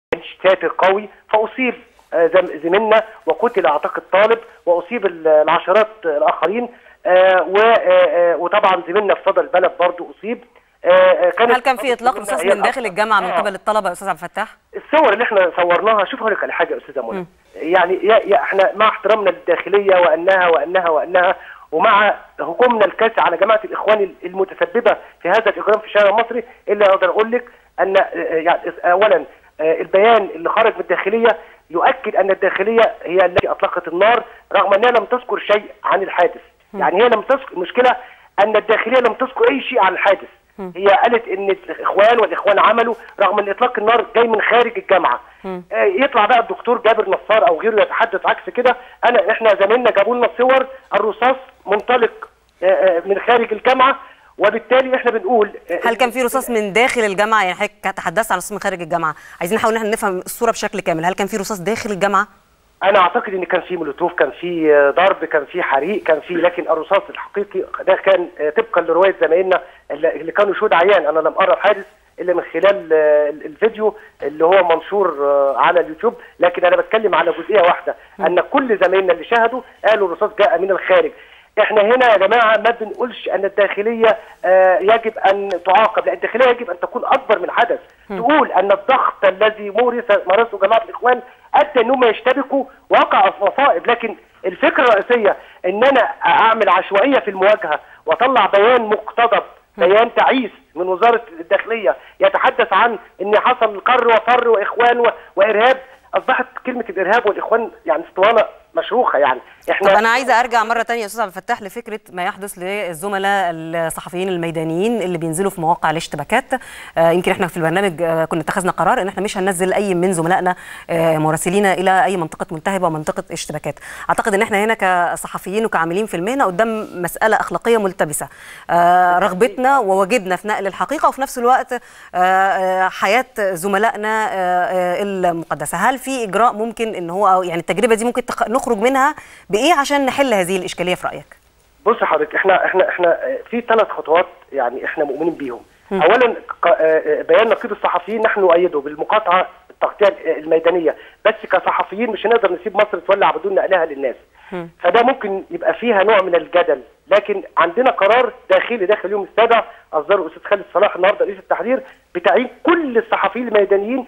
كانش ساتر قوي فاصيب آه، زم- زميلنا وقتل اعتقد طالب واصيب ال- العشرات الاخرين آه، و- آه، آه، وطبعا زميلنا في صدى البلد برضو اصيب آه، آه، كانت هل كان في اطلاق رصاص هي من داخل الأكثر. الجامعه من آه. قبل الطلبه يا استاذ عبد الفتاح الصور اللي احنا صورناها شوف هقول لك على حاجه يا استاذه منى يعني يا يا احنا مع احترامنا للداخليه وانها وانها وانها ومع هجومنا الكاسي على جماعه الاخوان المتسببه في هذا الاجرام في الشارع المصري الا اقدر اقول لك ان آه، يعني اولا آه، البيان اللي خرج من الداخليه يؤكد ان الداخليه هي التي اطلقت النار رغم انها لم تذكر شيء عن الحادث يعني هي لم تذكر المشكله ان الداخليه لم تذكر اي شيء عن الحادث هي قالت ان الاخوان والاخوان عملوا رغم ان اطلاق النار جاي من خارج الجامعه آه، يطلع بقى الدكتور جابر نصار او غيره يتحدث عكس كده انا احنا زمايلنا جابوا لنا صور الرصاص منطلق آه، آه، من خارج الجامعه وبالتالي احنا بنقول آه، هل كان في رصاص من داخل الجامعه يعني حضرتك تحدثت عن رصاص من خارج الجامعه عايزين نحاول ان احنا نفهم الصوره بشكل كامل هل كان في رصاص داخل الجامعه انا اعتقد ان كان في مولوتوف كان في آه، ضرب كان في حريق كان في لكن الرصاص الحقيقي ده كان آه، طبقا لروايه زمايلنا اللي اللي كانوا شهود عيان انا لم ارى الحادث الا من خلال آه، الفيديو اللي هو منشور آه، على اليوتيوب لكن انا بتكلم على جزئيه واحده ان كل زمايلنا اللي شاهدوا قالوا الرصاص جاء من الخارج احنا هنا يا جماعه ما بنقولش ان الداخليه آه، يجب ان تعاقب لا الداخليه يجب ان تكون اكبر من حدث تقول ان الضغط الذي مورس مارسه جماعه الاخوان ادى ان هم يشتبكوا وقع في مصائب لكن الفكره الرئيسيه ان انا اعمل عشوائيه في المواجهه واطلع بيان مقتضب بيان تعيس من وزاره الداخليه يتحدث عن ان حصل قر وفر واخوان و- وارهاب اصبحت كلمه الارهاب والاخوان يعني اسطوانه مشروخه يعني طب احنا انا عايزه ارجع مره تانية يا استاذ عبد الفتاح لفكره ما يحدث للزملاء الصحفيين الميدانيين اللي بينزلوا في مواقع الاشتباكات آه يمكن احنا في البرنامج آه كنا اتخذنا قرار ان احنا مش هننزل اي من زملائنا آه مراسلينا الى اي منطقه ملتهبه ومنطقه اشتباكات اعتقد ان احنا هنا كصحفيين وكعاملين في المهنه قدام مساله اخلاقيه ملتبسه آه رغبتنا وواجبنا في نقل الحقيقه وفي نفس الوقت آه آه حياه زملائنا آه آه المقدسه هل في اجراء ممكن ان هو أو يعني التجربه دي ممكن تخ- نخرج منها بايه عشان نحل هذه الاشكاليه في رايك بص حضرتك احنا احنا احنا في ثلاث خطوات يعني احنا مؤمنين بيهم اولا ق- آه، بيان نقيب الصحفيين نحن نؤيده بالمقاطعه التغطيه الميدانيه بس كصحفيين مش هنقدر نسيب مصر تولع بدون نقلها للناس فده ممكن يبقى فيها نوع من الجدل لكن عندنا قرار داخلي داخل اليوم السابع اصدره الاستاذ خالد صلاح النهارده رئيس التحرير بتعيين كل الصحفيين الميدانيين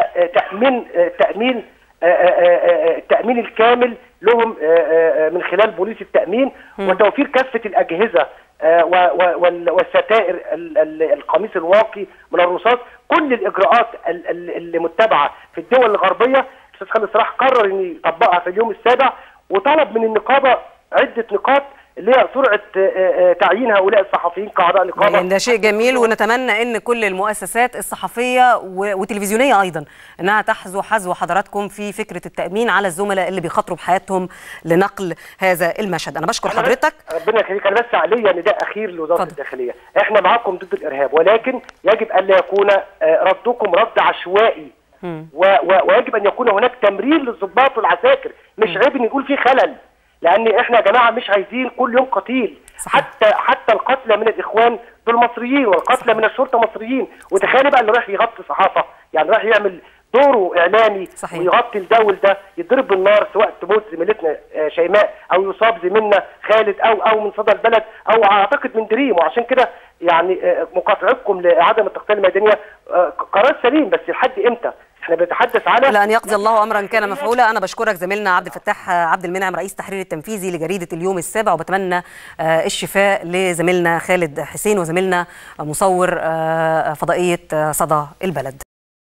وتامين تامين آه، آه، آه، التامين الكامل لهم آه، آه، آه، من خلال بوليس التامين وتوفير كافه الاجهزه آه، و- و- وال- والستائر ال- ال- القميص الواقي من الرصاص كل الاجراءات ال- ال- اللي متبعه في الدول الغربيه الاستاذ خالد صلاح قرر ان يطبقها في اليوم السابع وطلب من النقابه عده نقاط اللي هي سرعه آه، آه، تعيين هؤلاء الصحفيين كاعضاء نقابه يعني ده شيء جميل ونتمنى ان كل المؤسسات الصحفيه و- وتلفزيونيه ايضا انها تحذو حذو حضراتكم في فكره التامين على الزملاء اللي بيخاطروا بحياتهم لنقل هذا المشهد انا بشكر أنا بس- حضرتك ربنا يخليك انا بس عليا نداء اخير لوزاره اتفضل. الداخليه احنا معاكم ضد الارهاب ولكن يجب الا يكون آه، ردكم رد عشوائي و و ويجب ان يكون هناك تمرير للضباط والعساكر مش عيب ان يكون في خلل لان احنا يا جماعه مش عايزين كل يوم قتيل صحيح. حتى حتى القتلى من الاخوان دول مصريين والقتلى من الشرطه مصريين وتخيلي بقى اللي رايح يغطي صحافه يعني رايح يعمل دوره اعلامي صحيح. ويغطي الجو ده يضرب بالنار سواء تموت زميلتنا آه، شيماء او يصاب زميلنا خالد او او من صدى البلد او اعتقد من دريم وعشان كده يعني آه، مقاطعتكم لعدم التغطيه الميدانيه آه، قرار سليم بس لحد امتى؟ احنا بنتحدث على الى ان يقضي الله امرا كان مفعولا انا بشكرك زميلنا عبد الفتاح عبد المنعم رئيس التحرير التنفيذي لجريده اليوم السابع وبتمنى آه، الشفاء لزميلنا خالد حسين وزميلنا مصور آه، فضائيه آه، صدى البلد